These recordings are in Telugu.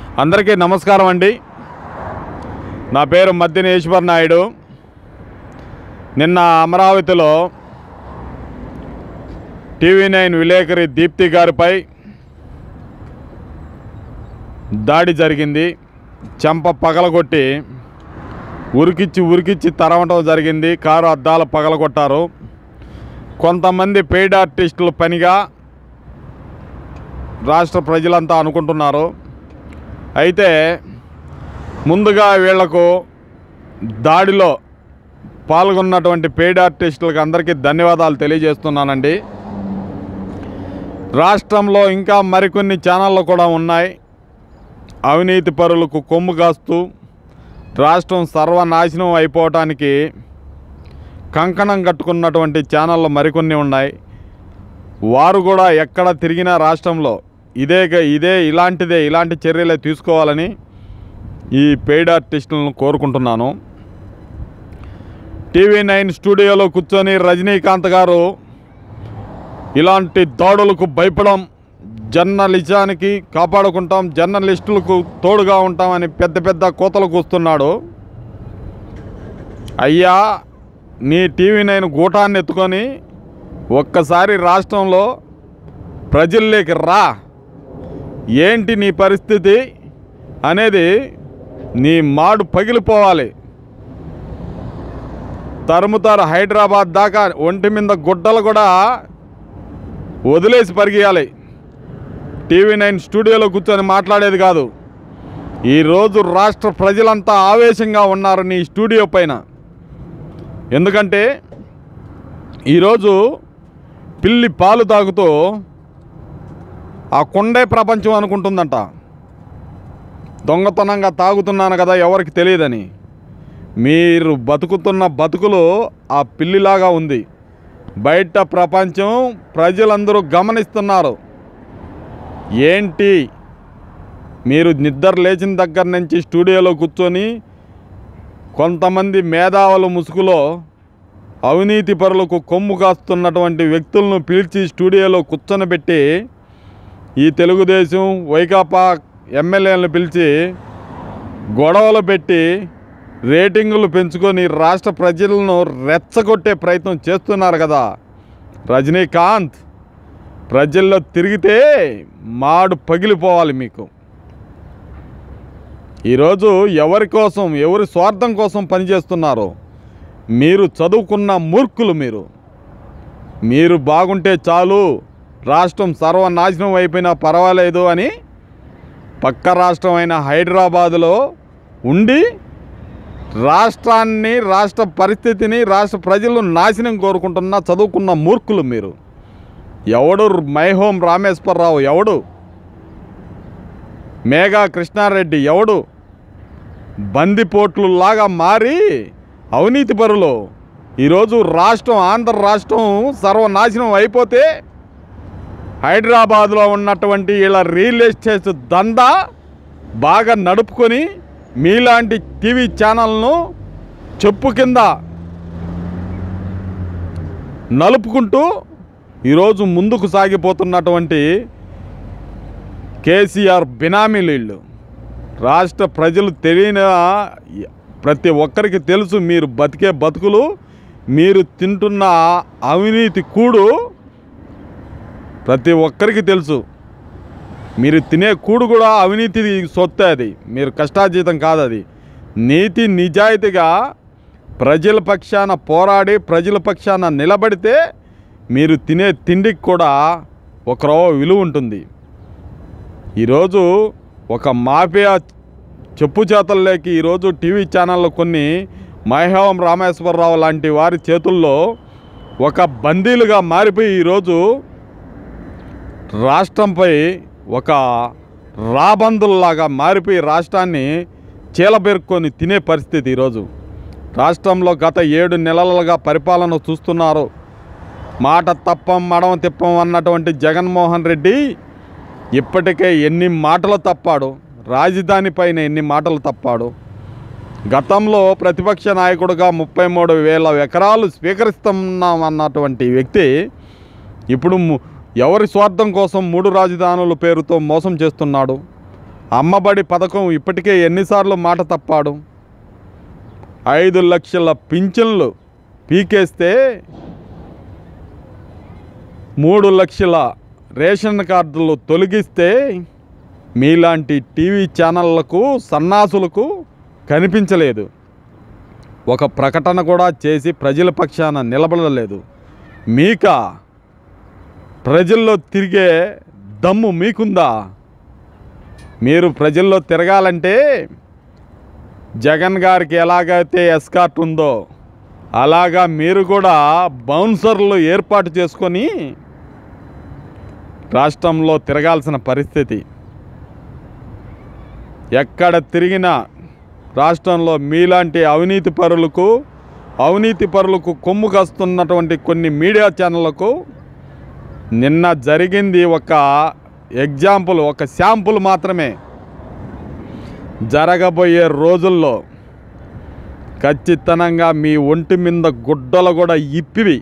అందరికీ నమస్కారం అండి నా పేరు మద్దిన ఈశ్వర్ నాయుడు నిన్న అమరావతిలో టీవీ నైన్ విలేకరి దీప్తి గారిపై దాడి జరిగింది చెంప పగలగొట్టి ఉరికిచ్చి ఉరికిచ్చి తరవటం జరిగింది కారు అద్దాలు పగలగొట్టారు కొంతమంది పెయిడ్ ఆర్టిస్టులు పనిగా రాష్ట్ర ప్రజలంతా అనుకుంటున్నారు అయితే ముందుగా వీళ్లకు దాడిలో పాల్గొన్నటువంటి పెయిడ్ ఆర్టిస్టులకు అందరికీ ధన్యవాదాలు తెలియజేస్తున్నానండి రాష్ట్రంలో ఇంకా మరికొన్ని ఛానళ్ళు కూడా ఉన్నాయి అవినీతి పరులకు కొమ్ము కాస్తూ రాష్ట్రం సర్వనాశనం అయిపోవటానికి కంకణం కట్టుకున్నటువంటి ఛానళ్ళు మరికొన్ని ఉన్నాయి వారు కూడా ఎక్కడ తిరిగినా రాష్ట్రంలో ఇదే గ- ఇదే ఇలాంటిదే ఇలాంటి చర్యలే తీసుకోవాలని ఈ పెయిడ్ ఆర్టిస్టులను కోరుకుంటున్నాను టీవీ నైన్ స్టూడియోలో కూర్చొని రజనీకాంత్ గారు ఇలాంటి దాడులకు భయపడం జర్నలిజానికి కాపాడుకుంటాం జర్నలిస్టులకు తోడుగా ఉంటామని పెద్ద పెద్ద కోతలు కూస్తున్నాడు అయ్యా నీ టీవీ నైన్ గూటాన్ని ఎత్తుకొని ఒక్కసారి రాష్ట్రంలో ప్రజల్లోకి రా ఏంటి నీ పరిస్థితి అనేది నీ మాడు పగిలిపోవాలి తరుముతారు హైదరాబాద్ దాకా ఒంటి మీద గుడ్డలు కూడా వదిలేసి పరిగెయాలి టీవీ నైన్ స్టూడియోలో కూర్చొని మాట్లాడేది కాదు ఈరోజు రాష్ట్ర ప్రజలంతా ఆవేశంగా ఉన్నారు నీ స్టూడియో పైన ఎందుకంటే ఈరోజు పిల్లి పాలు తాగుతూ ఆ కొండే ప్రపంచం అనుకుంటుందంట దొంగతనంగా తాగుతున్నాను కదా ఎవరికి తెలియదని మీరు బతుకుతున్న బతుకులు ఆ పిల్లిలాగా ఉంది బయట ప్రపంచం ప్రజలందరూ గమనిస్తున్నారు ఏంటి మీరు నిద్ర లేచిన దగ్గర నుంచి స్టూడియోలో కూర్చొని కొంతమంది మేధావుల ముసుగులో అవినీతి పరులకు కొమ్ము కాస్తున్నటువంటి వ్యక్తులను పిలిచి స్టూడియోలో కూర్చొనబెట్టి ఈ తెలుగుదేశం వైకాపా ఎమ్మెల్యేలను పిలిచి గొడవలు పెట్టి రేటింగులు పెంచుకొని రాష్ట్ర ప్రజలను రెచ్చగొట్టే ప్రయత్నం చేస్తున్నారు కదా రజనీకాంత్ ప్రజల్లో తిరిగితే మాడు పగిలిపోవాలి మీకు ఈరోజు ఎవరి కోసం ఎవరి స్వార్థం కోసం పనిచేస్తున్నారు మీరు చదువుకున్న మూర్ఖులు మీరు మీరు బాగుంటే చాలు రాష్ట్రం సర్వనాశనం అయిపోయినా పర్వాలేదు అని పక్క రాష్ట్రమైన హైదరాబాదులో ఉండి రాష్ట్రాన్ని రాష్ట్ర పరిస్థితిని రాష్ట్ర ప్రజలు నాశనం కోరుకుంటున్న చదువుకున్న మూర్ఖులు మీరు ఎవడు మైహోం రామేశ్వరరావు ఎవడు మేఘా కృష్ణారెడ్డి ఎవడు బందిపోట్లు లాగా మారి అవినీతి పరులు ఈరోజు రాష్ట్రం ఆంధ్ర రాష్ట్రం సర్వనాశనం అయిపోతే హైదరాబాద్లో ఉన్నటువంటి ఇలా రియల్ ఎస్టేట్ దందా బాగా నడుపుకొని మీలాంటి టీవీ ఛానల్ను చెప్పు కింద నలుపుకుంటూ ఈరోజు ముందుకు సాగిపోతున్నటువంటి కేసీఆర్ బినామీలు వీళ్ళు రాష్ట్ర ప్రజలు తెలియని ప్రతి ఒక్కరికి తెలుసు మీరు బతికే బతుకులు మీరు తింటున్న అవినీతి కూడు ప్రతి ఒక్కరికి తెలుసు మీరు తినే కూడు కూడా అవినీతి సొత్తే అది మీరు కష్టాజీతం కాదు అది నీతి నిజాయితీగా ప్రజల పక్షాన పోరాడి ప్రజల పక్షాన నిలబడితే మీరు తినే తిండికి కూడా ఒక రవ్వ విలువ ఉంటుంది ఈరోజు ఒక మాఫియా చెప్పు చేతల్లోకి ఈరోజు టీవీ ఛానళ్ళు కొన్ని మైహవం రామేశ్వరరావు లాంటి వారి చేతుల్లో ఒక బందీలుగా మారిపోయి ఈరోజు రాష్ట్రంపై ఒక రాబందుల్లాగా మారిపోయి రాష్ట్రాన్ని చీలబెరుక్కొని తినే పరిస్థితి ఈరోజు రాష్ట్రంలో గత ఏడు నెలలుగా పరిపాలన చూస్తున్నారు మాట తప్పం మడమ తిప్పం అన్నటువంటి జగన్మోహన్ రెడ్డి ఇప్పటికే ఎన్ని మాటలు తప్పాడు రాజధాని పైన ఎన్ని మాటలు తప్పాడు గతంలో ప్రతిపక్ష నాయకుడుగా ముప్పై మూడు వేల ఎకరాలు స్వీకరిస్తున్నాం అన్నటువంటి వ్యక్తి ఇప్పుడు ము- ఎవరి స్వార్థం కోసం మూడు రాజధానుల పేరుతో మోసం చేస్తున్నాడు అమ్మబడి పథకం ఇప్పటికే ఎన్నిసార్లు మాట తప్పాడు ఐదు లక్షల పింఛన్లు పీకేస్తే మూడు లక్షల రేషన్ కార్డులు తొలగిస్తే మీలాంటి టీవీ ఛానళ్లకు సన్నాసులకు కనిపించలేదు ఒక ప్రకటన కూడా చేసి ప్రజల పక్షాన నిలబడలేదు మీక ప్రజల్లో తిరిగే దమ్ము మీకుందా మీరు ప్రజల్లో తిరగాలంటే జగన్ గారికి ఎలాగైతే ఎస్కాట్ ఉందో అలాగా మీరు కూడా బౌన్సర్లు ఏర్పాటు చేసుకొని రాష్ట్రంలో తిరగాల్సిన పరిస్థితి ఎక్కడ తిరిగినా రాష్ట్రంలో మీలాంటి అవినీతి పరులకు అవినీతి పరులకు కొమ్ము కాస్తున్నటువంటి కొన్ని మీడియా ఛానళ్లకు నిన్న జరిగింది ఒక ఎగ్జాంపుల్ ఒక శాంపుల్ మాత్రమే జరగబోయే రోజుల్లో ఖచ్చితంగా మీ ఒంటి మీద గుడ్డలు కూడా ఇప్పివి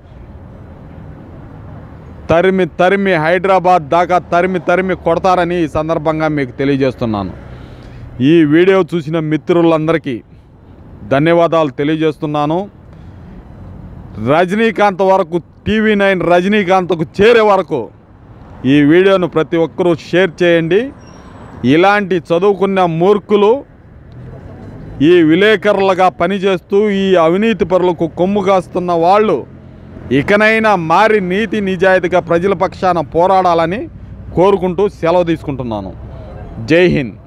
తరిమి తరిమి హైదరాబాద్ దాకా తరిమి తరిమి కొడతారని ఈ సందర్భంగా మీకు తెలియజేస్తున్నాను ఈ వీడియో చూసిన మిత్రులందరికీ ధన్యవాదాలు తెలియజేస్తున్నాను రజనీకాంత్ వరకు టీవీ నైన్ రజనీకాంత్కు చేరే వరకు ఈ వీడియోను ప్రతి ఒక్కరూ షేర్ చేయండి ఇలాంటి చదువుకున్న మూర్ఖులు ఈ విలేకరులుగా పనిచేస్తూ ఈ అవినీతి పరులకు కొమ్ము కాస్తున్న వాళ్ళు ఇకనైనా మారి నీతి నిజాయితీగా ప్రజల పక్షాన పోరాడాలని కోరుకుంటూ సెలవు తీసుకుంటున్నాను జై హింద్